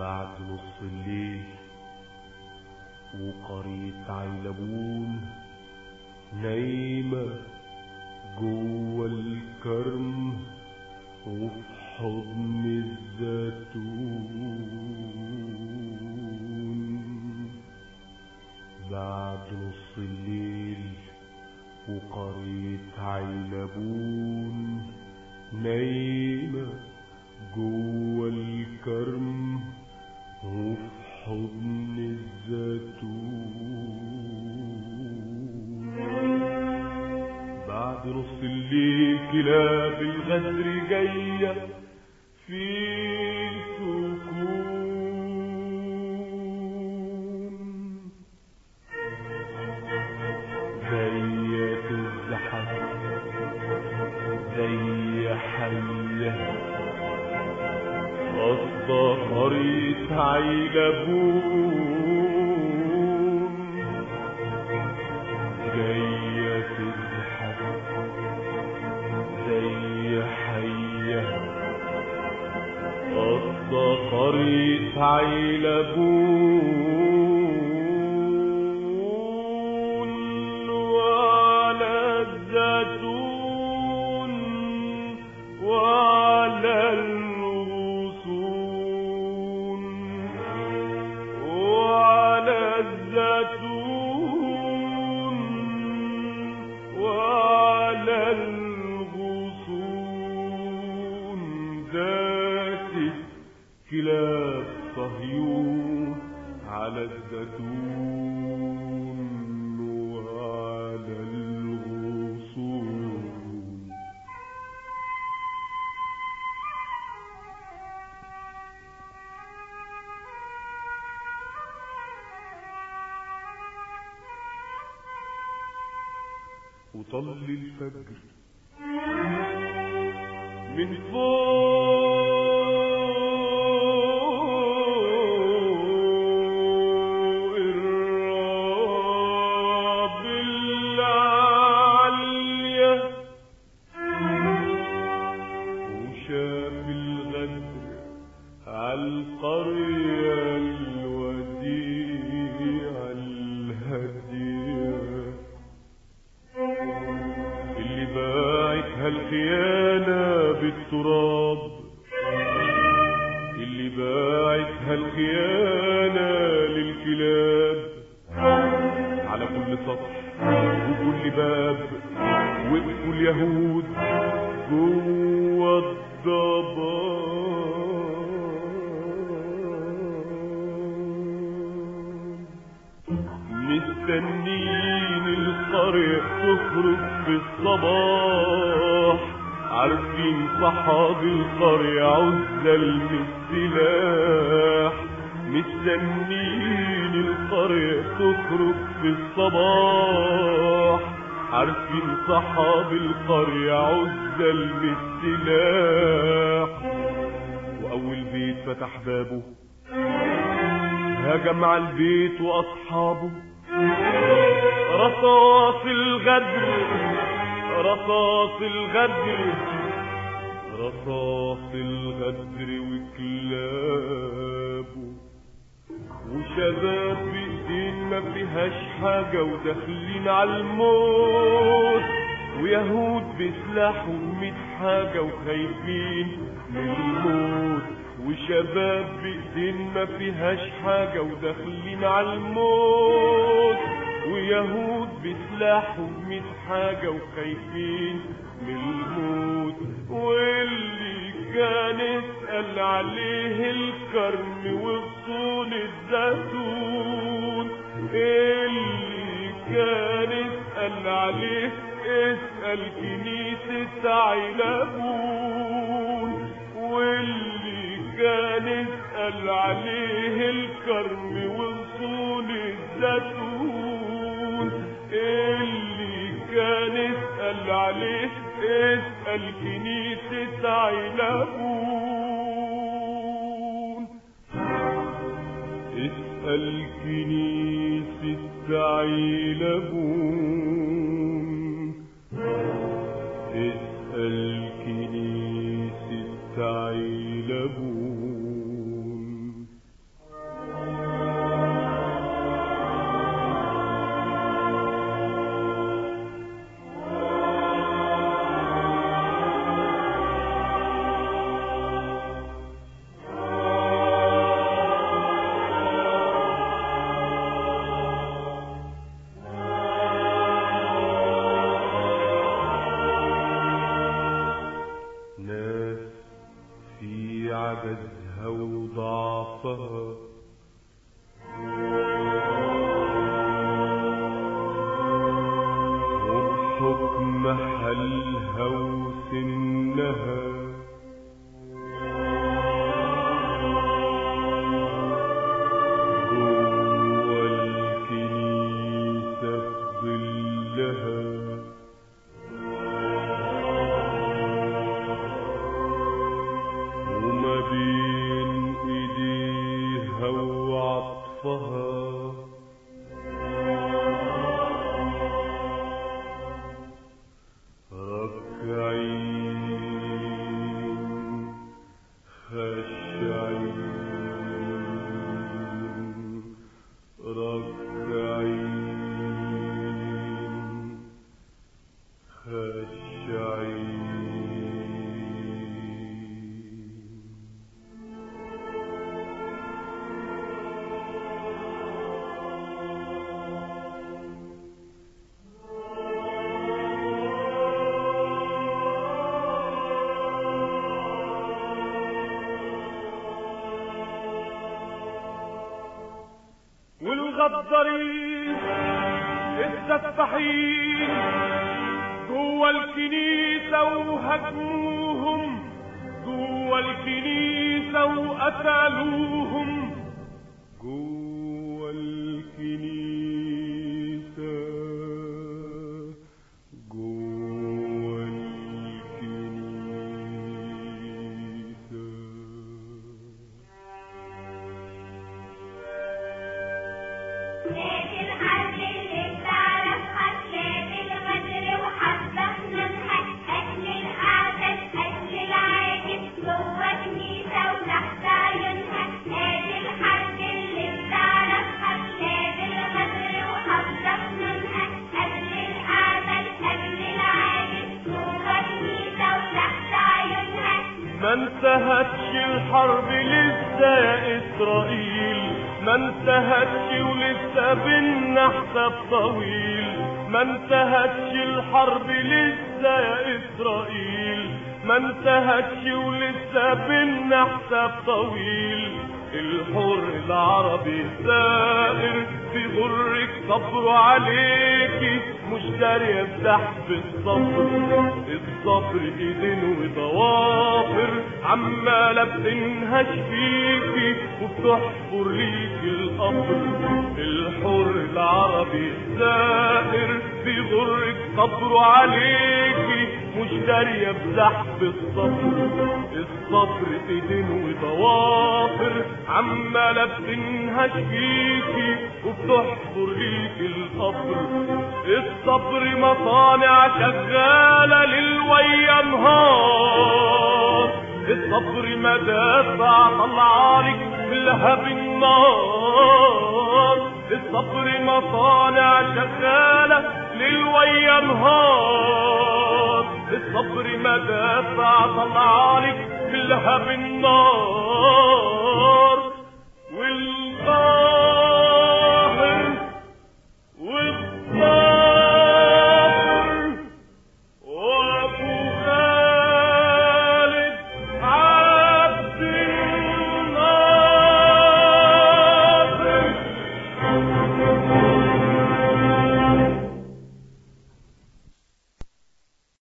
بعد نص الليل وقرية عيلبون نايمة جوه الكرم وفي حضن الزيتون بعد نص الليل وقرية عيلبون نايمة جوه الكرم وفي حضن الزيتون بعد نص الليل كلاب الغدر جاية في سكون جاية تزحف زي حية قصدة قرية عيلبون جاية تزحف زي حية قصدة قرية عيلبون وعلى الزيتون وعلى الغصون وعلى الزيتون وعلى الغصون ذات كلاب صهيون على الزيتون وعلى الغصون وطل الفجر من فوق الراب العالية وشاف الغدر عالقرية الوديعة الهدية اللي باعتها الخيانة بالتراب اللي باعتها الخيانة للكلاب على كل سطح وكل باب وقفوا اليهود جوه الضباب مستنين القرية تخرج في الصباح عارفين صحاب القرية عزل من السلاح مستنين القرية تخرج في الصباح عارفين صحاب القرية عزل من السلاح وأول بيت فتح بابه هجم على البيت واصحابه رصاص الغدر رصاص الغدر رصاص الغدر وكلابه وشباب بايدين ما فيهاش حاجة وداخلين على الموت ويهود بسلاحهم ميت حاجة وخايفين من الموت وشباب بايدين ما فيهاش حاجة وداخلين على الموت ويهود بسلاحهم ميت حاجة وخايفين من الموت واللي كان اسأل عليه الكرم وغصون الزيتون اللي كان اسأل عليه اسأل كنيسة عيلبون واللي كان اسأل عليه الكرم وغصون الزيتون اللي كان اسأل عليه اسأل كنيسة عيلبون اسأل كنيسة عيلبون اسأل كنيسة عيلبون في عجزها وضعفها وبحكم حالها وسنها جوه الكنيسة ظلها وما بين ايديها وعطفها ركعين خشعين ركعين خشعين والغدارين السفاحين جوه الكنيسة وهجموهم جوه الكنيسة وقتلوهم جوه الكنيسة جوه الكنيسة ليت الحل اللي بتعرفها تلاقي الغدر وحبك منها أكل الأعداد أكل العاجز جوه كنيسة وتحت عيونها ليت الحل اللي بتعرفها تلاقي الغدر وحبك منها أكل الأعداد أكل العاجز جوه كنيسة وتحت عيونها ما انتهتش الحرب لسه يا اسرائيل ما انتهتش ولسه بينا حساب طويل ما انتهتش الحرب لسه يا اسرائيل ما انتهتش ولسه بينا حساب طويل الحر العربي الثائر في غرك صبره عليكي مش دارية بسحب الصبر الصبر ايدين وضوافر عمالة بتنهش فيكي وبتحفر ليكي القبر الحر العربي الثائر في غرك صبره عليكي مش دارية بسحب الصبر الصبر ايدين وضوافر عمالة بتنهش فيكي وبتحفر ليكي القبر الصبر مصانع شغالة ليل ويا نهار الصبر مدافع طلعالك لهب النار الصبر مصانع شغالة ليل ويا نهار الصبر مدافع طلعالك لهب النار